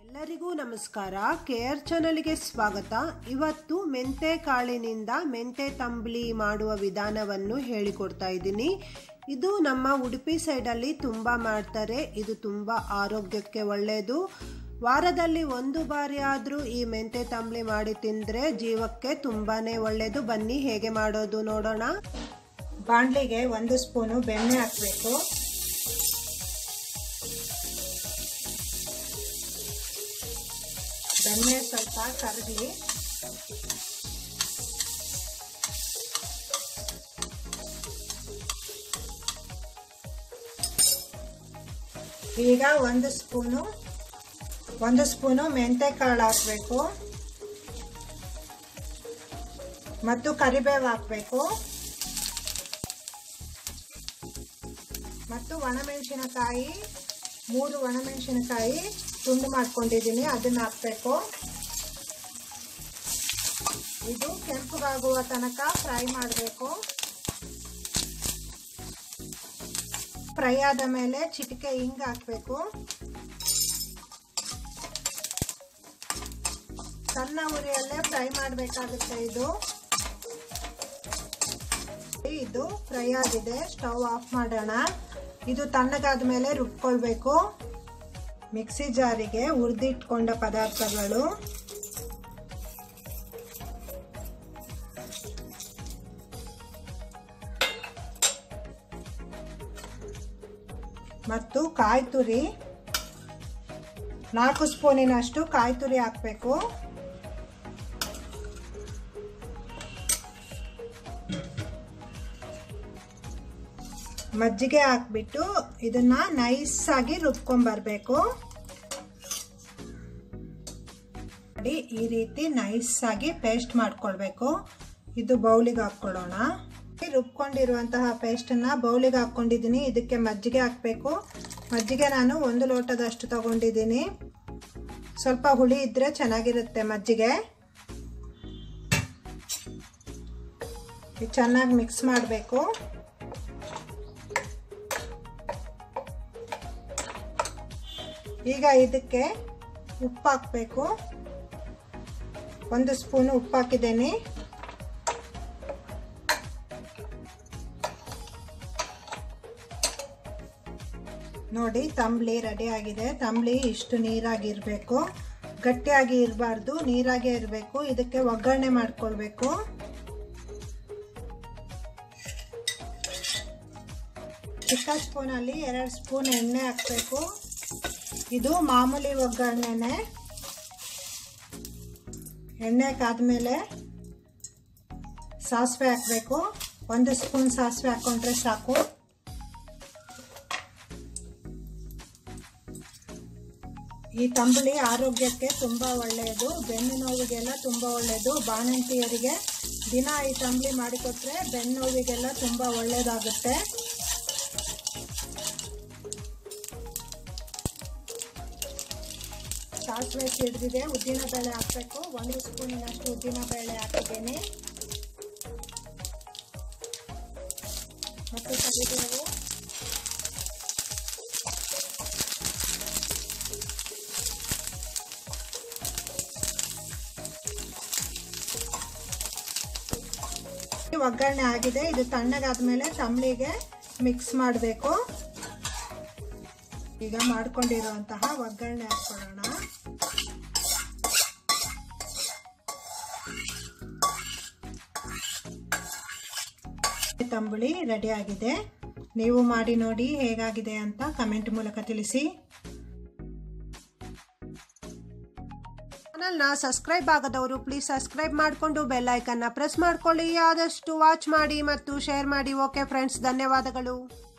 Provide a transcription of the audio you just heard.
ಎಲ್ಲರಿಗೂ ನಮಸ್ಕಾರ ಕೇರ್ ಚಾನಲ್ಗೆ ಸ್ವಾಗತ ಇವತ್ತು ಮೆಂತೆ ಕಾಳಿನಿಂದ ಮೆಂತೆ ತಂಬಳಿ ಮಾಡುವ ವಿಧಾನವನ್ನು ಹೇಳಿಕೊಡ್ತಾ ಇದ್ದೀನಿ ಇದು ನಮ್ಮ ಉಡುಪಿ ಸೈಡಲ್ಲಿ ತುಂಬ ಮಾಡ್ತಾರೆ ಇದು ತುಂಬ ಆರೋಗ್ಯಕ್ಕೆ ಒಳ್ಳೆಯದು ವಾರದಲ್ಲಿ ಒಂದು ಬಾರಿ ಆದರೂ ಈ ಮೆಂತೆ ತಂಬಳಿ ಮಾಡಿ ತಿಂದರೆ ಜೀವಕ್ಕೆ ತುಂಬಾ ಒಳ್ಳೆಯದು ಬನ್ನಿ ಹೇಗೆ ಮಾಡೋದು ನೋಡೋಣ ಬಾಣಲಿಗೆ ಒಂದು ಸ್ಪೂನು ಬೆಣ್ಣೆ ಹಾಕಬೇಕು ಬೆಣ್ಣೆ ಸ್ವಲ್ಪ ಕರಗಲಿ ಈಗ ಒಂದು ಸ್ಪೂನು ಒಂದು ಸ್ಪೂನು ಮೆಂತೆ ಕಾಳು ಹಾಕಬೇಕು ಮತ್ತು ಕರಿಬೇವು ಹಾಕಬೇಕು ಮತ್ತು ಒಣಮೆಣಸಿನಕಾಯಿ ಮೂರು ಒಣಮೆಣಸಿನಕಾಯಿ ತುಂಡು ಮಾಡ್ಕೊಂಡಿದ್ದೀನಿ ಅದನ್ನ ಹಾಕಬೇಕು ಇದು ಕೆಂಪುಗಾಗುವ ತನಕ ಫ್ರೈ ಮಾಡಬೇಕು ಫ್ರೈ ಆದ ಮೇಲೆ ಚಿಟಿಕೆ ಹಿಂಗ್ ಹಾಕಬೇಕು ಸಣ್ಣ ಉರಿಯಲ್ಲೇ ಫ್ರೈ ಮಾಡಬೇಕಾಗುತ್ತೆ ಇದು ಇದು ಫ್ರೈ ಆಗಿದೆ ಸ್ಟವ್ ಆಫ್ ಮಾಡೋಣ ಇದು ತಣ್ಣಗಾದ ಮೇಲೆ ರುಬ್ಕೊಳ್ಬೇಕು ಮಿಕ್ಸಿ ಜಾರಿಗೆ ಹುರಿದಿಟ್ಕೊಂಡ ಪದಾರ್ಥಗಳು ಮತ್ತು ಕಾಯಿ ತುರಿ ನಾಲ್ಕು ಸ್ಪೂನಿನಷ್ಟು ಕಾಯಿ ತುರಿ ಹಾಕಬೇಕು ಮಜ್ಜಿಗೆ ಹಾಕ್ಬಿಟ್ಟು ಇದನ್ನ ನೈಸ್ ಆಗಿ ರುಬ್ಕೊಂಡ್ಬರ್ಬೇಕು ನೋಡಿ ಈ ರೀತಿ ನೈಸ್ ಆಗಿ ಪೇಸ್ಟ್ ಮಾಡ್ಕೊಳ್ಬೇಕು ಇದು ಬೌಲಿಗೆ ಹಾಕ್ಕೊಳ್ಳೋಣ ರುಬ್ಕೊಂಡಿರುವಂತಹ ಪೇಸ್ಟನ್ನ ಬೌಲಿಗೆ ಹಾಕ್ಕೊಂಡಿದ್ದೀನಿ ಇದಕ್ಕೆ ಮಜ್ಜಿಗೆ ಹಾಕಬೇಕು ಮಜ್ಜಿಗೆ ನಾನು ಒಂದು ಲೋಟದಷ್ಟು ತಗೊಂಡಿದ್ದೀನಿ ಸ್ವಲ್ಪ ಹುಳಿ ಇದ್ರೆ ಚೆನ್ನಾಗಿರುತ್ತೆ ಮಜ್ಜಿಗೆ ಚೆನ್ನಾಗಿ ಮಿಕ್ಸ್ ಮಾಡಬೇಕು ಈಗ ಇದಕ್ಕೆ ಉಪ್ಪು ಹಾಕಬೇಕು ಒಂದು ಸ್ಪೂನು ಉಪ್ಪು ಹಾಕಿದ್ದೇನೆ ನೋಡಿ ತಂಬ್ಳಿ ರೆಡಿ ಆಗಿದೆ ತಂಬ್ಳಿ ಇಷ್ಟು ನೀರಾಗಿರಬೇಕು ಗಟ್ಟಿಯಾಗಿ ಇರಬಾರ್ದು ನೀರಾಗೇ ಇರಬೇಕು ಇದಕ್ಕೆ ಒಗ್ಗರಣೆ ಮಾಡ್ಕೊಳ್ಬೇಕು ಚಿಕ್ಕ ಸ್ಪೂನಲ್ಲಿ ಎರಡು ಸ್ಪೂನ್ ಎಣ್ಣೆ ಹಾಕಬೇಕು ಇದು ಮಾಮೂಲಿ ಒಗ್ಗರಣೆನೆ ಎಣ್ಣೆ ಕಾದ್ಮೇಲೆ ಸಾಸಿವೆ ಹಾಕಬೇಕು ಒಂದು ಸ್ಪೂನ್ ಸಾಸಿವೆ ಹಾಕೊಂಡ್ರೆ ಸಾಕು ಈ ತಂಬಳಿ ಆರೋಗ್ಯಕ್ಕೆ ತುಂಬ ಒಳ್ಳೆಯದು ಬೆನ್ನು ನೋವಿಗೆಲ್ಲ ತುಂಬ ಒಳ್ಳೆಯದು ಬಾಣಂತಿಯರಿಗೆ ದಿನ ಈ ತಂಬಳಿ ಮಾಡಿಕೊಟ್ರೆ ಬೆನ್ನು ನೋವಿಗೆಲ್ಲ ತುಂಬ ಒಳ್ಳೆಯದಾಗುತ್ತೆ ಸಾಸಿವೆ ಸಿಡಿದಿದೆ ಉದ್ದಿನ ಬೇಳೆ ಹಾಕಬೇಕು ಒಂದು ಸ್ಪೂನಿನಷ್ಟು ಉದ್ದಿನ ಬೇಳೆ ಹಾಕಿದ್ದೇನೆ ಮತ್ತು ಕರಿಬೇವು ಒಗ್ಗರಣೆ ಆಗಿದೆ ಇದು ತಣ್ಣಗಾದ್ಮೇಲೆ ತಂಬ್ಳಿಗೆ ಮಿಕ್ಸ್ ಮಾಡಬೇಕು ಈಗ ಮಾಡ್ಕೊಂಡಿರುವಂತಹ ಒಗ್ಗರಣೆ ಹಾಕೊಳ್ಳೋಣ ತಂಬುಳಿ ರೆಡಿ ಆಗಿದೆ ನೀವು ಮಾಡಿ ನೋಡಿ ಹೇಗಾಗಿದೆ ಅಂತ ಕಮೆಂಟ್ ಮೂಲಕ ತಿಳಿಸಿ ಚಾನಲ್ನ ಸಬ್ಸ್ಕ್ರೈಬ್ ಆಗದವರು ಪ್ಲೀಸ್ ಸಬ್ಸ್ಕ್ರೈಬ್ ಮಾಡಿಕೊಂಡು ಬೆಲ್ ಐಕನ್ನ ಪ್ರೆಸ್ ಮಾಡ್ಕೊಳ್ಳಿ ಆದಷ್ಟು ವಾಚ್ ಮಾಡಿ ಮತ್ತು ಶೇರ್ ಮಾಡಿ ಓಕೆ ಫ್ರೆಂಡ್ಸ್ ಧನ್ಯವಾದಗಳು